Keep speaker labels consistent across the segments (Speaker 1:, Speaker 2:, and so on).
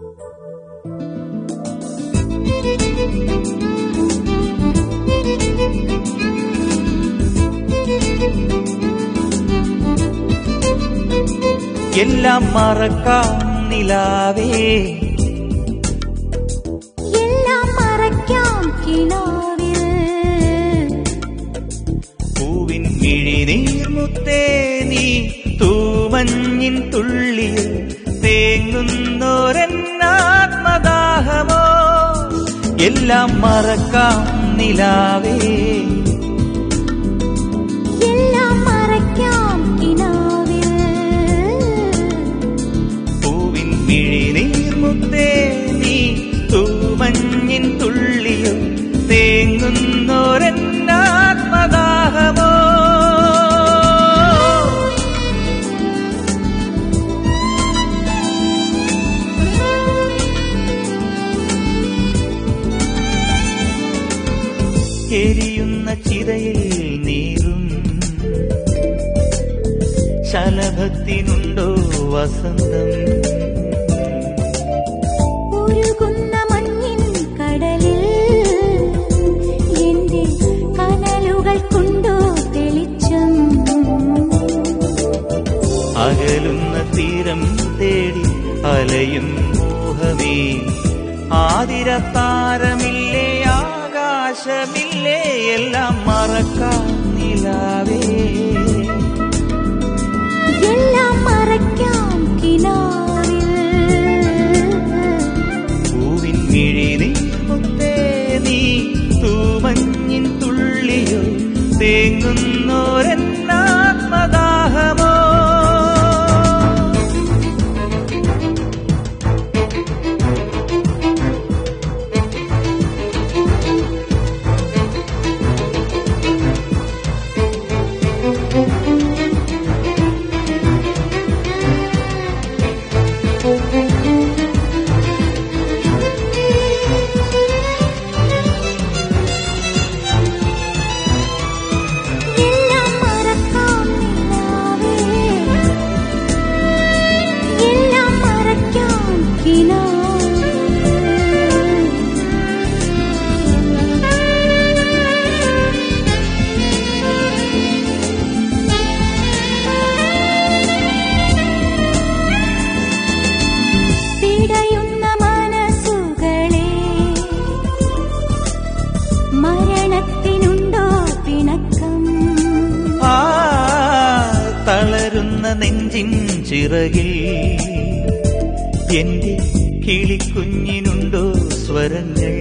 Speaker 1: എല്ലാം മറക്കാം നിലാവേ
Speaker 2: എല്ലാം മറയ്ക്കാം കിനാവിൽ
Speaker 1: പൂവിൻ മിഴിനീർമുത്തേ നീ തൂമഞ്ഞിൻ തുള്ളിയിൽ തേങ്ങുന്നോരെന്നാത്മദാഹമോ എല്ലാം മറക്കാം നിലാവേ
Speaker 2: എല്ലാം മറയ്ക്കാം കിനാവിൽ
Speaker 1: പൂവിൻ മിഴിനീർമുത്തേ നീ തൂമഞ്ഞിൻ തുള്ളിയിൽ തേങ്ങുന്നോരെന്നാത്മദാഹമോ എരിയുന്ന ചിതയിൽ നീറും ശലഭത്തിനുണ്ടോ വസന്തം
Speaker 2: ഉരുകുന്ന മഞ്ഞിൻ കടലിൽ എന്റെ കനലുകൾ കൊണ്ടു തെളിച്ചം
Speaker 1: അകലുന്ന തീരം തേടി അലയും മോഹമേ ആതിരത്താരമില്ലേ ആകാശമില്ലേ എല്ലാം മറക്കാം നിലാവേ
Speaker 2: എല്ലാം മറയ്ക്കാം കിനാവിൽ
Speaker 1: പൂവിൻ മിഴിനീർമുത്തേ നീ തൂമഞ്ഞിൻ തുള്ളിയോ തേങ്ങുന്നോരെന്നാത്മദാഹമോ
Speaker 2: എല്ലാം മറക്കാം നിലാവേ എല്ലാം മറയ്ക്കാം പിടയുന്ന മനസ്സുകളെ മരണത്തിനുണ്ടോ പിണക്കം
Speaker 1: ആ തളരുന്ന നെഞ്ചിൻ ചിറകിൽ എന്റെ കിളിക്കുഞ്ഞിനുണ്ടോ സ്വരങ്ങൾ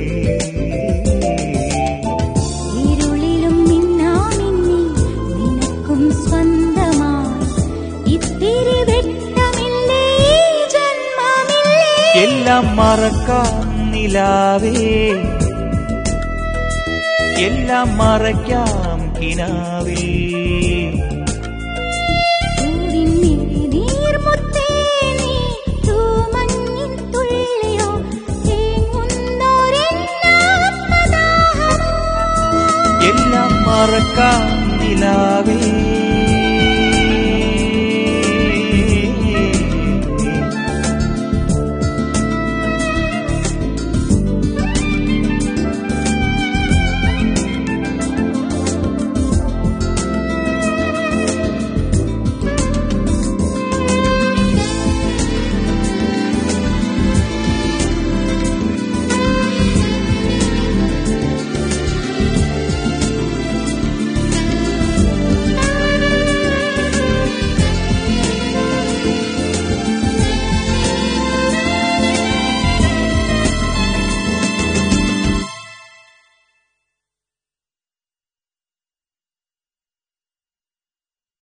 Speaker 2: ഇരുളിലും മിന്നാമിന്നി നിനക്കും സ്വന്തമായി ഇത്തിരി വെട്ടമില്ലേ ഈ ജന്മമില്ലേ
Speaker 1: എല്ലാം മറക്കാം നിലാവേ എല്ലാം മറയ്ക്കാം കിനാവേ
Speaker 2: പൂവിൻ നീർമുത്തേ നീ തൂമഞ്ഞിൻ തുള്ളിയോ തേങ്ങുന്നോരെന്നാത്മദാഹമോ
Speaker 1: എല്ലാം മറക്കാം നിലാവേ